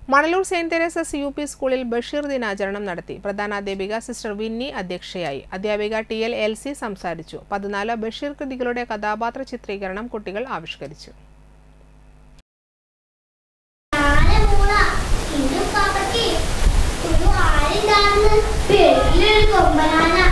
Manalur saint Teresa's U P സ്കൂളിൽ ബഷീർ ദിനാചരണം നടത്തി പ്രധാനാധ്യാപിക സിസ്റ്റർ വിന്നി അധ്യക്ഷയായി അധ്യാപിക ടി എൽ എൽ സി സംസാരിച്ചു പതിനാല് ബഷീർ കൃതികളുടെ കഥാപാത്ര ചിത്രീകരണം കുട്ടികൾ ആവിഷ്കരിച്ചു ആനമൂള ഇന്നും പാപ്പയ്ക്ക് ഒരു ആളുണ്ടായിരുന്നു പേരിലൊരു കൊമ്പനാന